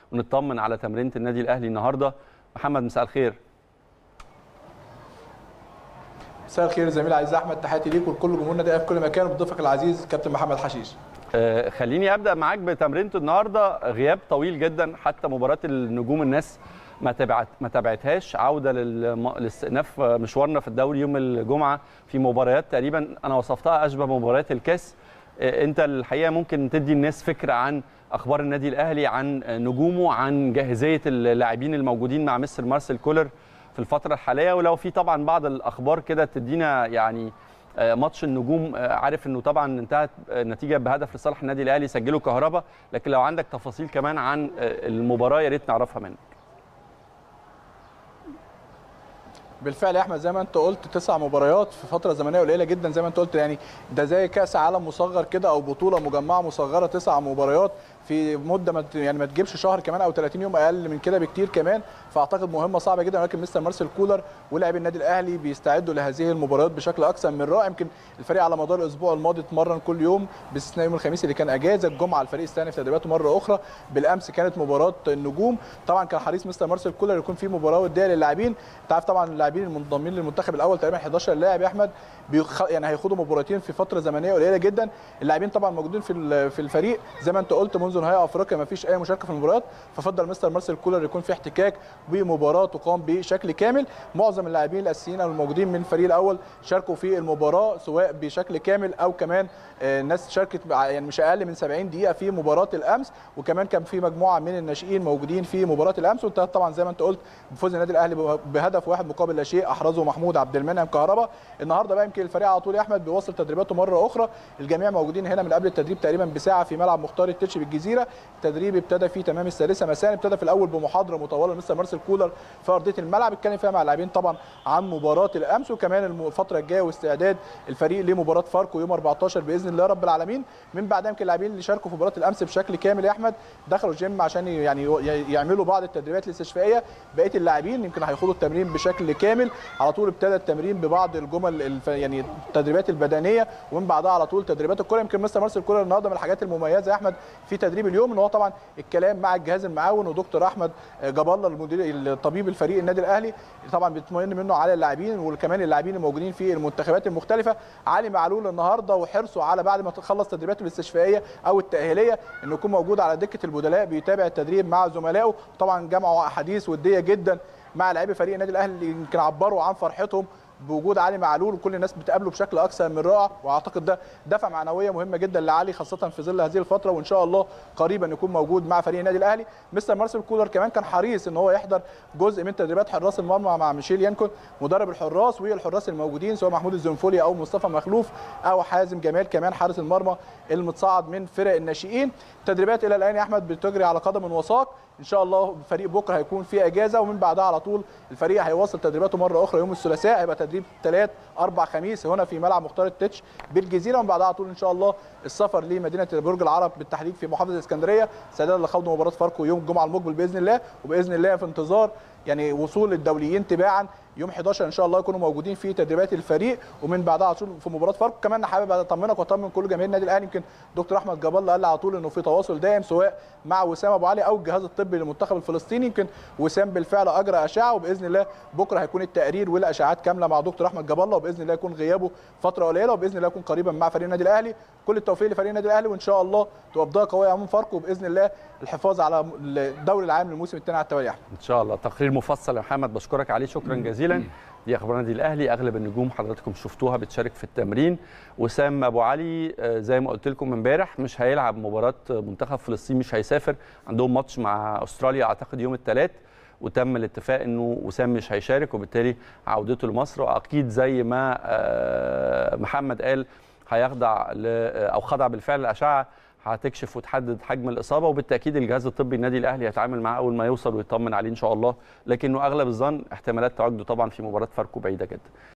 ونطمن على تمرينه النادي الاهلي النهارده محمد مساء الخير مساء الخير زميلي عزيز احمد تحياتي ليك ولكل جمهور النادي الاهلي في كل مكان وبضيفك العزيز كابتن محمد حشيش آه، خليني ابدا معاك بتمرينته النهارده غياب طويل جدا حتى مباراه النجوم الناس ما تبعت ما تابعتهاش عوده للم- لاستئناف مشوارنا في الدوري يوم الجمعه في مباريات تقريبا انا وصفتها اشبه مباريات الكاس آه، انت الحقيقه ممكن تدي الناس فكره عن اخبار النادي الاهلي عن نجومه عن جاهزيه اللاعبين الموجودين مع مستر مارسيل كولر في الفتره الحاليه ولو في طبعا بعض الاخبار كده تدينا يعني آه، ماتش النجوم آه، عارف انه طبعا انتهت آه، النتيجه بهدف لصالح النادي الاهلي سجله كهربا لكن لو عندك تفاصيل كمان عن آه، المباراه يا ريت نعرفها منك بالفعل يا احمد زي ما انت قلت تسع مباريات في فتره زمنيه قليله جدا زي ما انت قلت يعني ده زي كاس عالم مصغر كده او بطوله مجمعه مصغره تسع مباريات في مده ما ت- يعني ما تجيبش شهر كمان او 30 يوم اقل من كده بكتير كمان فاعتقد مهمه صعبه جدا ولكن مستر مارسيل كولر ولاعبي النادي الاهلي بيستعدوا لهذه المباريات بشكل اكثر من رائع يمكن الفريق على مدار الاسبوع الماضي اتمرن كل يوم باستثناء يوم الخميس اللي كان اجازه الجمعه الفريق استأنف تدريباته مره اخرى بالامس كانت مباراه النجوم طبعا كان حريص مستر مارسيل كولر يكون في مباراه وديه للاعبين انت عارف طبعا اللاعبين المنضمين للمنتخب الاول تقريبا 11 لاعب يا احمد بيخ... يعني هيخوضوا مباراتين في فتره زمنيه قليله جدا اللاعبين طبعا موجودين في ال- في الفريق زي ما انت قلت منذ نهائي افريقيا ما فيش اي مشاركه في المباريات ففضل مستر مارسيل كولر يكون في احتكاك بمباراه تقام بشكل كامل معظم اللاعبين الاساسيين او الموجودين من الفريق الاول شاركوا في المباراه سواء بشكل كامل او كمان آه، ناس شاركت مع- يعني مش اقل من 70 دقيقه في مباراه الامس وكمان كان في مجموعه من الناشئين موجودين في مباراه الامس وانتهت طبعا زي ما انت قلت بفوز النادي الاهلي بهدف واحد مقابل لا شيء احرزه محمود عبد المنعم كهربا النهارده بقى يمكن الفريق على طول يا احمد بيواصل تدريباته مره اخرى الجميع موجودين هنا من قبل التدريب تقريبا بساعه في ملعب مختار التتش بالجزيره التدريب ابتدى في تمام السادسه مساء ابتدى في الاول بمحاضره مطوله لمستر مارسيل كولر في ارضيه الملعب اتكلم فيها مع اللاعبين طبعا عن مباراه الامس وكمان الم- الفتره الجايه واستعداد الفريق لمباراه فاركو يوم 14 باذن الله رب العالمين من بعدها يمكن اللاعبين اللي شاركوا في مباراه الامس بشكل كامل يا احمد دخلوا الجيم عشان ي- يعني ي- يعملوا بعض التدريبات الاستشفائيه بقيه اللاعبين يمكن هيخوضوا التمرين بشكل كامل على طول ابتدى التمرين ببعض الجمل الف... يعني التدريبات البدنيه ومن بعدها على طول تدريبات الكره يمكن مستر مارسيل كولر النهارده من الحاجات المميزه يا احمد في تدريب اليوم ان هو طبعا الكلام مع الجهاز المعاون ودكتور احمد جاب الله المدير الطبيب الفريق النادي الاهلي طبعا بيطمئن منه على اللاعبين وكمان اللاعبين الموجودين في المنتخبات المختلفه علي معلول النهارده وحرصه على بعد ما تخلص تدريباته الاستشفائيه او التاهيليه انه يكون موجود على دكه البدلاء بيتابع التدريب مع زملائه طبعا جمعوا احاديث وديه جدا مع لاعبي فريق النادي الاهلي اللي يمكن عبروا عن فرحتهم بوجود علي معلول وكل الناس بتقابله بشكل اكثر من رائع واعتقد ده دفع معنويه مهمه جدا لعلي خاصه في ظل هذه الفتره وان شاء الله قريبا يكون موجود مع فريق النادي الاهلي مستر مارسيل كولر كمان كان حريص ان هو يحضر جزء من تدريبات حراس المرمى مع ميشيل يانكون مدرب الحراس والحراس الموجودين سواء محمود الزنفولي او مصطفى مخلوف او حازم جمال كمان حارس المرمى المتصاعد من فرق الناشئين تدريبات الى الان يا احمد بتجري على قدم وساق ان شاء الله الفريق بكره هيكون في اجازه ومن بعدها على طول الفريق هيواصل تدريباته مره اخرى يوم الثلاثاء هيبقى تدريب ثلاث اربع خميس هنا في ملعب مختار التتش بالجزيره ومن بعدها على طول ان شاء الله السفر لمدينه برج العرب بالتحديد في محافظه الاسكندريه استعدادا لخوض مباراه فاركو يوم الجمعه المقبل باذن الله وباذن الله في انتظار يعني وصول الدوليين تباعا يوم 11 ان شاء الله يكونوا موجودين في تدريبات الفريق ومن بعدها على طول في مباراه فاركو كمان حابب اطمنك واطمن كل جماهير النادي الاهلي يمكن دكتور احمد جاب الله قال لي على طول انه في تواصل دائم سواء مع وسام ابو علي او الجهاز الطبي للمنتخب الفلسطيني يمكن وسام بالفعل اجرى اشعه وباذن الله بكره هيكون التقرير والاشعاعات كامله مع دكتور احمد جاب الله وباذن الله يكون غيابه فتره قليله وباذن الله يكون قريبا مع فريق النادي الاهلي كل التوفيق لفريق النادي الاهلي وان شاء الله تبقى بدايه قويه امام فاركو وباذن الله الحفاظ على الدوري العام للموسم الثاني على التوالي يا احمد ان شاء الله تقرير مفصل يا محمد بشكرك عليه شكرا جزيلا دي اخبار النادي الاهلي اغلب النجوم حضراتكم شفتوها بتشارك في التمرين وسام ابو علي آه، زي ما قلت لكم امبارح مش هيلعب مباراه منتخب فلسطين مش هيسافر عندهم ماتش مع استراليا اعتقد يوم الثلاث وتم الاتفاق انه وسام مش هيشارك وبالتالي عودته لمصر واكيد زي ما آه، محمد قال هيخضع ل- او خضع بالفعل الاشعه هتكشف وتحدد حجم الاصابه وبالتاكيد الجهاز الطبي النادي الاهلي هيتعامل معاه اول ما يوصل ويطمن عليه ان شاء الله لكنه اغلب الظن احتمالات تواجده طبعا في مباراه فاركو بعيده جدا